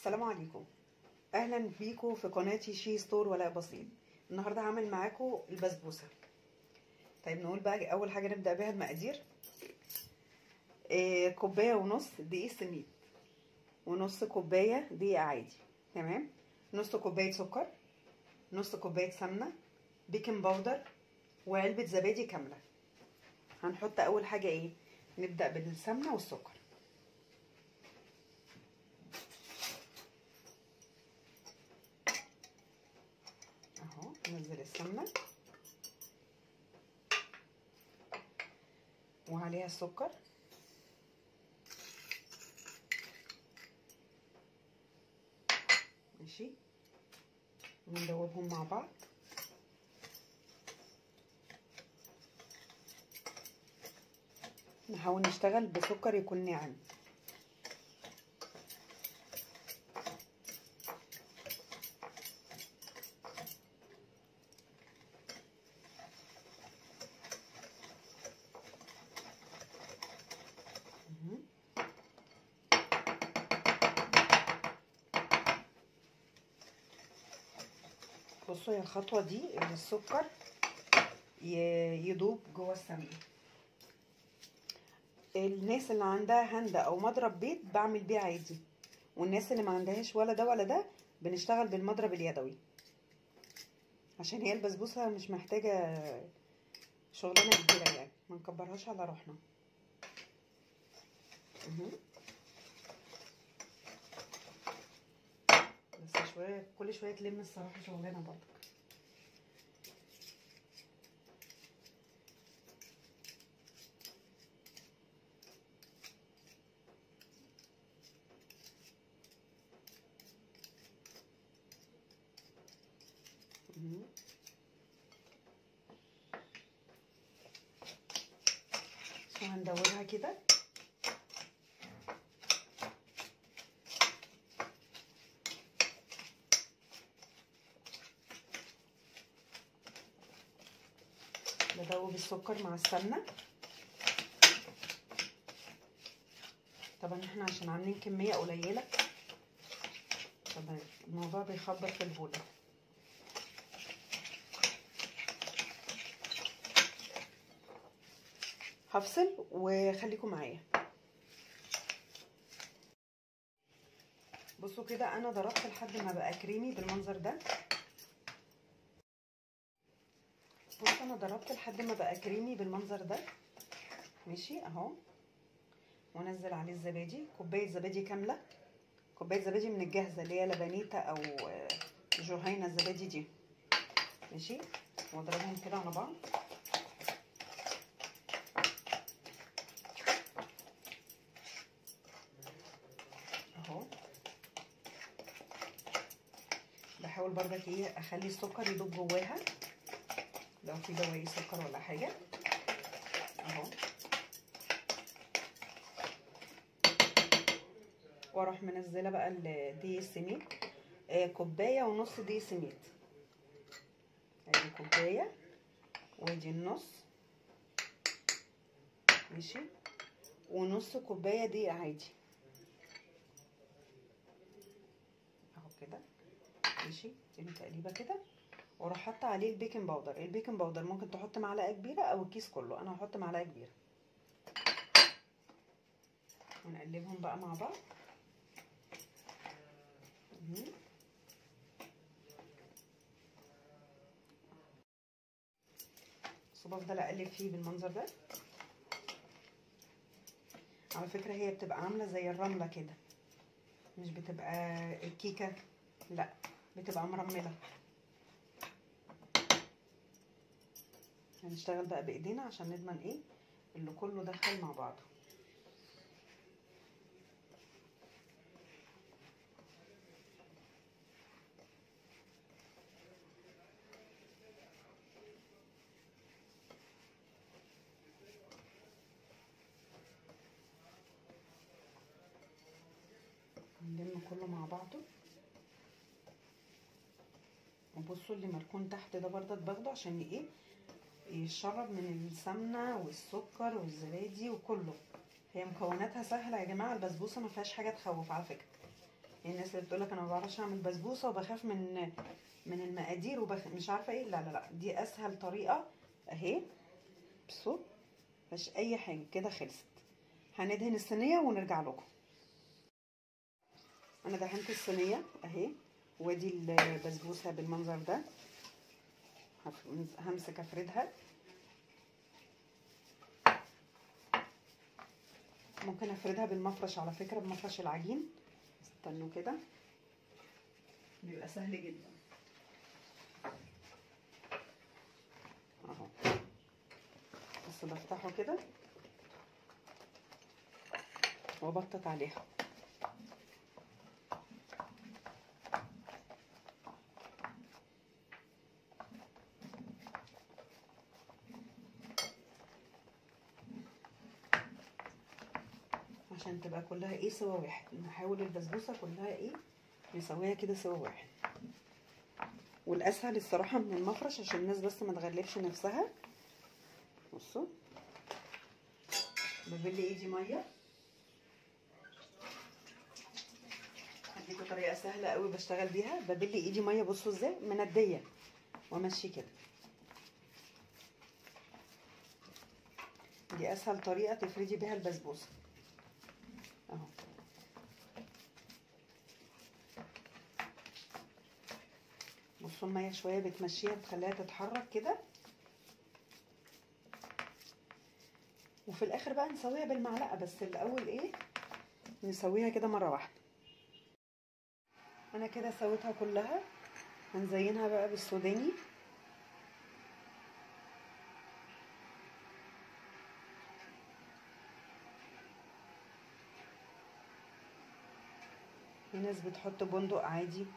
السلام عليكم اهلا بيكم في قناتي شي ستور ولا بسيط النهارده هعمل معاكم البسبوسه طيب نقول بقى اول حاجه نبدا بيها المقادير إيه كوبايه ونص دقيق سميد ونص كوبايه دقيق عادي تمام نص كوبايه سكر نص كوبايه سمنه بيكنج باودر وعلبه زبادي كامله هنحط اول حاجه ايه نبدا بالسمنه والسكر اهو ننزل السمنه وعليها السكر ماشي وندوبهم مع بعض نحاول نشتغل بسكر يكون ناعم بصوا هي الخطوه دي ان السكر يدوب جوه السمنه الناس اللي عندها هندة او مضرب بيت بعمل بيه عادي والناس اللي ما عندهاش ولا ده ولا ده بنشتغل بالمضرب اليدوي عشان هي البسبوسه مش محتاجه شغلانه كبيره يعني ما نكبرهاش على روحنا بس شويه كل شويه تلم الصراحه شغلانه برضك وهندورها كده ندوب السكر مع السمنه طبعا احنا عشان عاملين كميه قليله طبعا الموضوع بيخبط في البوله هفصل وخليكم معايا بصوا كده انا ضربت لحد ما بقى كريمي بالمنظر ده بصوا انا ضربت لحد ما بقى كريمي بالمنظر ده ماشي اهو وانزل عليه الزبادي كوبايه زبادي كامله كوبايه زبادي من الجاهزه اللي هي لبنيتا او جهينه الزبادي دي ماشي واضربهم كده على بعض اهو بحاول برضك ايه اخلي السكر يدوب جواها لو في بواقي سكر ولا حاجه اهو واروح منزله بقى الدقيق السميد آه كوبايه ونص دقيق سميد ادي كوبايه وادي النص ماشي ونص كوبايه دقيق عادي اهو كده ماشي اديله تقليبه كده واروح حاطه عليه البيكنج باودر البيكنج باودر ممكن تحط معلقه كبيره او الكيس كله انا هحط معلقه كبيره ونقلبهم بقى مع بعض بس بفضل اقلب فيه بالمنظر ده على فكره هي بتبقى عامله زي الرمله كده مش بتبقى الكيكه لا بتبقى مرمله هنشتغل بقى بايدينا عشان نضمن ايه اللي كله دخل مع بعضه نلم كله مع بعضه وبصوا اللي مركون تحت ده برضك باخده عشان ايه يشرب من السمنه والسكر والزبادي وكله هي مكوناتها سهله يا جماعه البسبوسه ما فيهاش حاجه تخوف على فكره الناس اللي بتقولك انا ما بعرفش اعمل بسبوسه وبخاف من من المقادير وبخ... مش عارفه ايه لا لا لا دي اسهل طريقه اهي بصوا مفيش اي حاجه كده خلصت هندهن الصينيه ونرجع لكم انا دهنت الصينيه اهي وادي البسبوسه بالمنظر ده همسك افردها ممكن افردها بالمفرش على فكره بمفرش العجين استنوا كده بيبقى سهل جدا اهو بس بفتحه كده وبطط عليها عشان تبقى كلها ايه سوا واحد نحاول البسبوسه كلها ايه نسويها كده سوا واحد والاسهل الصراحه من المفرش عشان الناس بس ما تغلبش نفسها بصوا ببل ايدي ميه هديكوا طريقه سهله قوي بشتغل بيها ببل ايدي ميه بصوا ازاي منديه وامشي كده دي اسهل طريقه تفردي بيها البسبوسه اهو بصوا الميه شويه بتمشيها بتخليها تتحرك كده وفي الاخر بقى نسويها بالمعلقه بس الاول ايه نسويها كده مره واحده انا كده سويتها كلها هنزينها بقى بالسوداني في ناس بتحط بندق عادي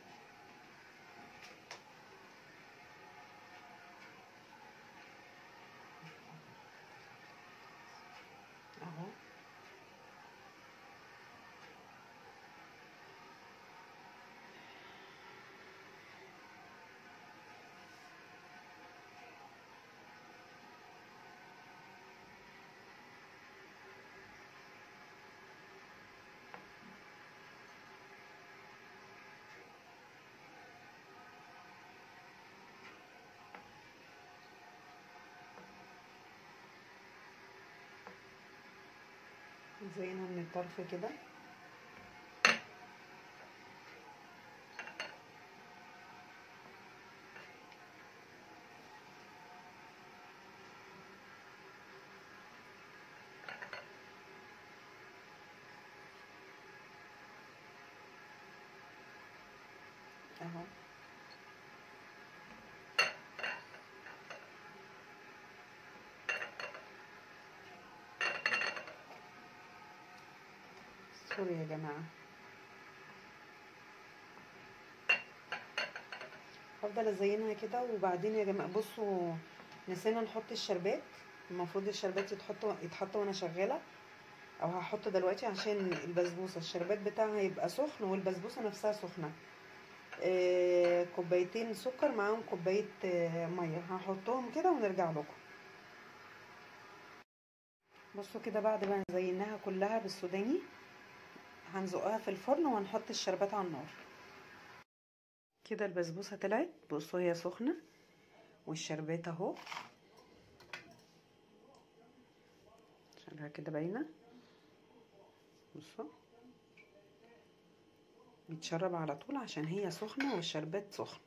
اهو نزينها من الطرف كده اهو سوري يا جماعة هفضل ازينها كده وبعدين يا جماعة بصوا نسينا نحط الشربات المفروض الشربات يتحط يتحط وانا شغالة او هحط دلوقتي عشان البسبوسة الشربات بتاعها يبقى سخن والبسبوسة نفسها سخنة آه كوبايتين سكر معاهم كوباية آه مية هحطهم كده ونرجع لكم بصوا كده بعد ما زيناها كلها بالسوداني هنزقها في الفرن وهنحط الشربات على النار كده البسبوسه طلعت بصوا هي سخنه والشربات اهو شكلها كده باينه بصوا بيتشرب على طول عشان هي سخنه والشربات سخن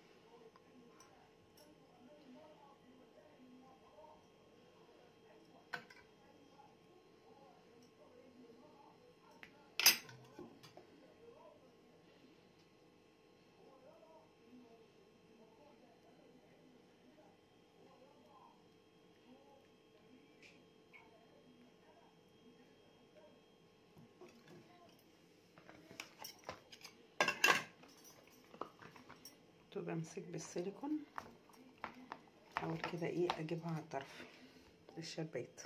بمسك بالسيليكون احاول كده ايه اجيبها على الطرف الشربات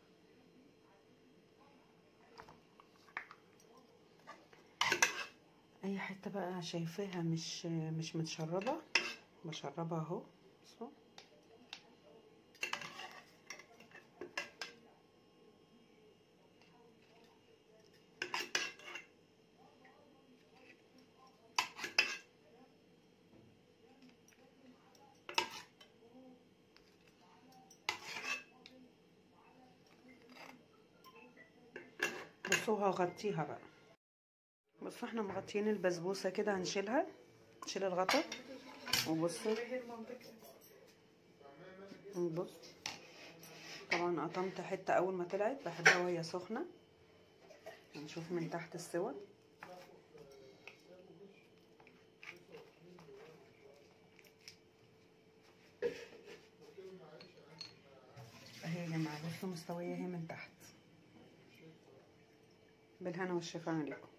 اي حته بقى شايفاها مش مش متشربه بشربها اهو بصوا بصوا هغطيها بقى بصوا احنا مغطيين البسبوسه كده هنشيلها نشيل الغطا وبصوا بص طبعا قطمت حته اول ما طلعت بحبها وهي سخنه هنشوف من تحت السوا اهي يا جماعه بصوا مستويه اهي من تحت بالهنا والشفا عليكم